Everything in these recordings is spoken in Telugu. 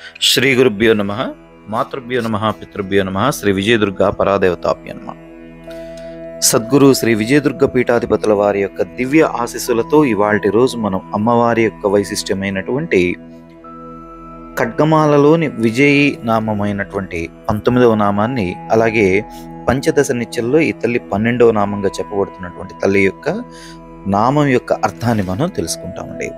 శ్రీ గురుభ్యో నమ మాతృభ్యో నమ పితృభ్యో నమ శ్రీ విజయదుర్గ పరాదేవతాభ్యో నమ సద్గురు శ్రీ విజయదుర్గ పీఠాధిపతుల వారి యొక్క దివ్య ఆశీస్సులతో ఇవాళ రోజు మనం అమ్మవారి యొక్క వైశిష్ట్యమైనటువంటి ఖడ్గమాలలోని విజయీ నామమైనటువంటి పంతొమ్మిదవ నామాన్ని అలాగే పంచదశ నిత్యంలో ఈ తల్లి పన్నెండవ నామంగా చెప్పబడుతున్నటువంటి తల్లి యొక్క నామం యొక్క అర్థాన్ని మనం తెలుసుకుంటామండి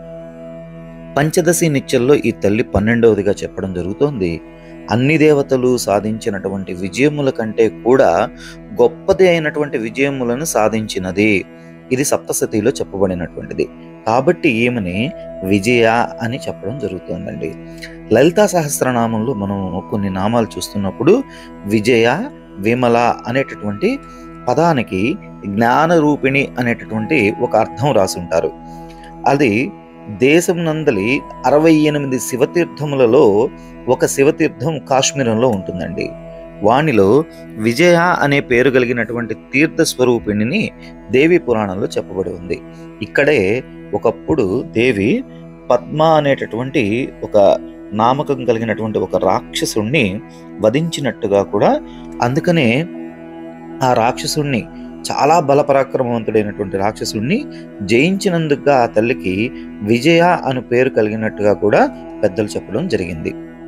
పంచదశి నిత్యంలో ఈ తల్లి పన్నెండవదిగా చెప్పడం జరుగుతోంది అన్ని దేవతలు సాధించినటువంటి విజయముల కంటే కూడా గొప్పది అయినటువంటి విజయములను సాధించినది ఇది సప్తసతిలో చెప్పబడినటువంటిది కాబట్టి ఈమెని విజయ అని చెప్పడం జరుగుతుందండి లలితా సహస్రనామంలో మనం కొన్ని నామాలు చూస్తున్నప్పుడు విజయ విమల అనేటటువంటి పదానికి జ్ఞాన రూపిణి అనేటటువంటి ఒక అర్థం రాసి ఉంటారు అది దేశం నందలి అరవై ఎనిమిది శివతీర్థములలో ఒక శివతీర్థం కాశ్మీరంలో ఉంటుందండి వానిలో విజయ అనే పేరు కలిగినటువంటి తీర్థ స్వరూపిణిని దేవి పురాణంలో చెప్పబడి ఉంది ఇక్కడే ఒకప్పుడు దేవి పద్మ అనేటటువంటి ఒక నామకం కలిగినటువంటి ఒక రాక్షసుణ్ణి వధించినట్టుగా కూడా అందుకనే ఆ రాక్షసుణ్ణి చాలా బలపరాక్రమవంతుడైనటువంటి రాక్షసుణ్ణి జయించినందుకుగా ఆ తల్లికి విజయ అను పేరు కలిగినట్టుగా కూడా పెద్దలు చెప్పడం జరిగింది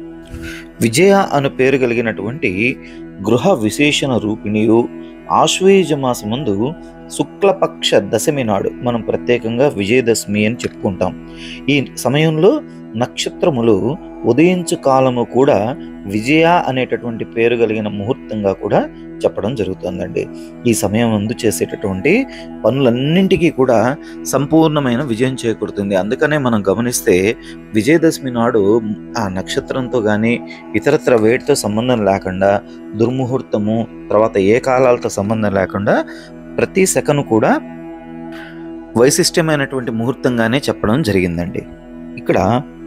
విజయ అను పేరు కలిగినటువంటి గృహ విశేషణ రూపిణియు ఆశ్వయుజ మాసమందు శుక్లపక్ష దశమి నాడు మనం ప్రత్యేకంగా విజయదశమి అని చెప్పుకుంటాం ఈ సమయంలో నక్షత్రములు ఉదయించు కాలము కూడా విజయ అనేటటువంటి పేరు కలిగిన ముహూర్తంగా కూడా చెప్పడం జరుగుతుందండి ఈ సమయం ముందు చేసేటటువంటి పనులన్నింటికీ కూడా సంపూర్ణమైన విజయం చేకూరుతుంది అందుకనే మనం గమనిస్తే విజయదశమి నాడు ఆ నక్షత్రంతో కానీ ఇతరత్ర వేటితో సంబంధం లేకుండా దుర్ముహూర్తము తర్వాత ఏ కాలాలతో సంబంధం లేకుండా ప్రతి సెకను కూడా వైశిష్ట్యమైనటువంటి ముహూర్తంగానే చెప్పడం జరిగిందండి ఇక్కడ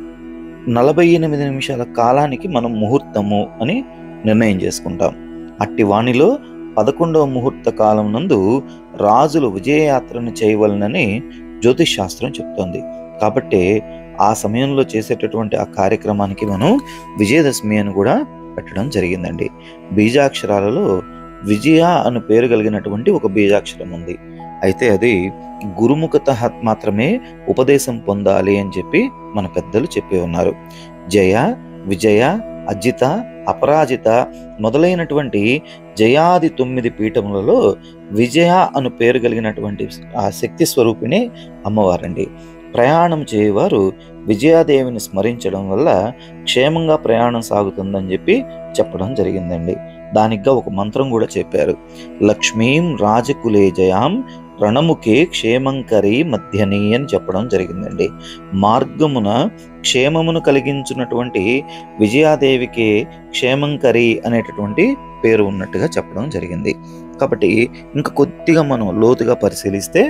నలభై ఎనిమిది నిమిషాల కాలానికి మనం ముహూర్తము అని నిర్ణయం చేసుకుంటాం అట్టి వాణిలో పదకొండవ ముహూర్త కాలం నందు రాజులు విజయయాత్రను చేయవలనని జ్యోతిష్ శాస్త్రం చెప్తోంది కాబట్టి ఆ సమయంలో చేసేటటువంటి ఆ కార్యక్రమానికి మనం విజయదశమి అని కూడా పెట్టడం జరిగిందండి బీజాక్షరాలలో విజయ అను పేరు కలిగినటువంటి ఒక బీజాక్షరం ఉంది అయితే అది గురుముఖత మాత్రమే ఉపదేశం పొందాలి అని చెప్పి మన పెద్దలు చెప్పి ఉన్నారు జయ విజయ అజిత అపరాజిత మొదలైనటువంటి జయాది తొమ్మిది పీఠములలో విజయ అను పేరు కలిగినటువంటి ఆ శక్తి స్వరూపిణి అమ్మవారండి ప్రయాణం చేయవారు విజయాదేవిని స్మరించడం వల్ల క్షేమంగా ప్రయాణం సాగుతుందని చెప్పి చెప్పడం జరిగిందండి దానిగా ఒక మంత్రం కూడా చెప్పారు లక్ష్మీం రాజకులే జయాం రణముఖే క్షేమంకరి మధ్యని అని చెప్పడం జరిగిందండి మార్గమున క్షేమమును కలిగించున్నటువంటి విజయాదేవికి క్షేమంకరి అనేటటువంటి పేరు ఉన్నట్టుగా చెప్పడం జరిగింది కాబట్టి ఇంకా కొద్దిగా మనం లోతుగా పరిశీలిస్తే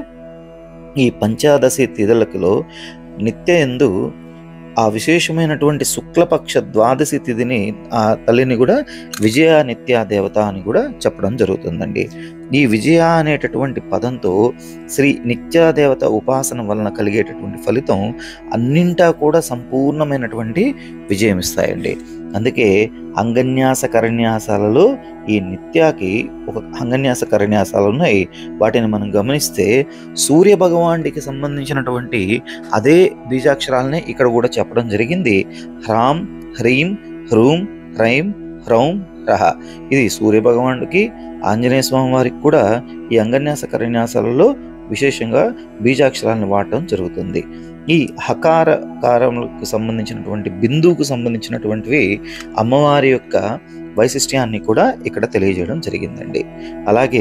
ఈ పంచాదశి తిథులకులో నిత్య ఎందు ఆ విశేషమైనటువంటి శుక్లపక్ష ద్వాదశి తిథిని ఆ తల్లిని కూడా విజయ నిత్య దేవత అని కూడా చెప్పడం జరుగుతుందండి ఈ విజయ అనేటటువంటి పదంతో శ్రీ నిత్యాదేవత ఉపాసన వలన కలిగేటటువంటి ఫలితం అన్నింటా కూడా సంపూర్ణమైనటువంటి విజయం ఇస్తాయండి అందుకే అంగన్యాస కరన్యాసాలలో ఈ నిత్యాకి ఒక అంగన్యాస కరన్యాసాలు ఉన్నాయి వాటిని మనం గమనిస్తే సూర్య భగవానుడికి సంబంధించినటువంటి అదే బీజాక్షరాలనే ఇక్కడ కూడా చెప్పడం జరిగింది హ్రాం హ్రీం హ్రూం హ్రైం హ్రౌం రహ ఇది సూర్య భగవానుడికి ఆంజనేయ స్వామి వారికి కూడా ఈ అంగన్యాస కరన్యాసాలలో విశేషంగా బీజాక్షరాలను వాడటం జరుగుతుంది ఈ హకార కారములకు సంబంధించినటువంటి బిందువుకు సంబంధించినటువంటివి అమ్మవారి యొక్క వైశిష్ట్యాన్ని కూడా ఇక్కడ తెలియజేయడం జరిగిందండి అలాగే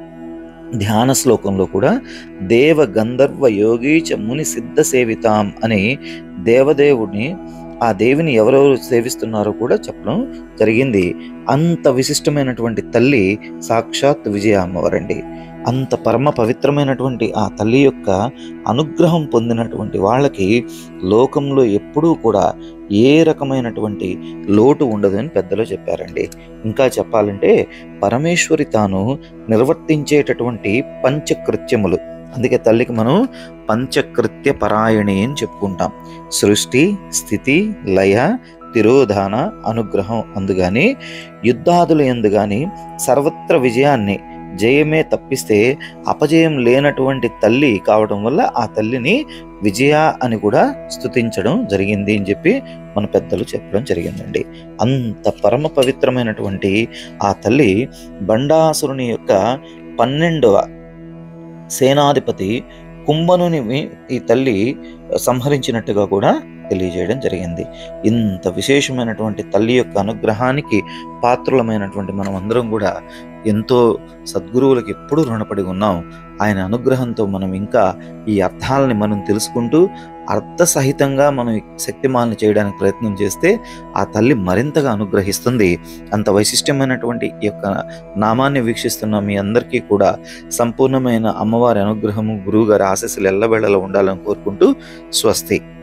ధ్యాన శ్లోకంలో కూడా దేవ గంధర్వ యోగీచ ముని సిద్ధ సేవితాం అని దేవదేవుడిని ఆ దేవిని ఎవరెవరు సేవిస్తున్నారో కూడా చెప్పడం జరిగింది అంత విశిష్టమైనటువంటి తల్లి సాక్షాత్ విజయ అమ్మవారండి అంత పరమ పవిత్రమైనటువంటి ఆ తల్లి యొక్క అనుగ్రహం పొందినటువంటి వాళ్ళకి లోకంలో ఎప్పుడూ కూడా ఏ రకమైనటువంటి లోటు ఉండదు అని పెద్దలు చెప్పారండి ఇంకా చెప్పాలంటే పరమేశ్వరి తాను నిర్వర్తించేటటువంటి పంచకృత్యములు అందుకే తల్లికి మనం పంచకృత్య పరాయణి అని చెప్పుకుంటాం సృష్టి స్థితి లయ తిరోధాన అనుగ్రహం అందుగాని యుద్ధాదుల ఎందు గాని సర్వత్ర విజయాన్ని జయమే తప్పిస్తే అపజయం లేనటువంటి తల్లి కావడం వల్ల ఆ తల్లిని విజయ అని కూడా స్తుతించడం జరిగింది అని చెప్పి మన పెద్దలు చెప్పడం జరిగిందండి అంత పరమ పవిత్రమైనటువంటి ఆ తల్లి బండాసురుని యొక్క పన్నెండవ సేనాధిపతి కుంభనుని ఈ తల్లి సంహరించినట్టుగా కూడా తెలియజేయడం జరిగింది ఇంత విశేషమైనటువంటి తల్లి యొక్క అనుగ్రహానికి పాత్రులమైనటువంటి మనం అందరం కూడా ఎంతో సద్గురువులకు ఎప్పుడూ రుణపడి ఉన్నాం ఆయన అనుగ్రహంతో మనం ఇంకా ఈ అర్థాలని మనం తెలుసుకుంటూ అర్థసహితంగా మనం ఈ శక్తిమాలను చేయడానికి ప్రయత్నం చేస్తే ఆ తల్లి మరింతగా అనుగ్రహిస్తుంది అంత వైశిష్టమైనటువంటి ఈ యొక్క నామాన్ని వీక్షిస్తున్న మీ అందరికీ కూడా సంపూర్ణమైన అమ్మవారి అనుగ్రహము గురువుగారి ఆశస్సులు ఎల్లవేళలా ఉండాలని కోరుకుంటూ స్వస్తి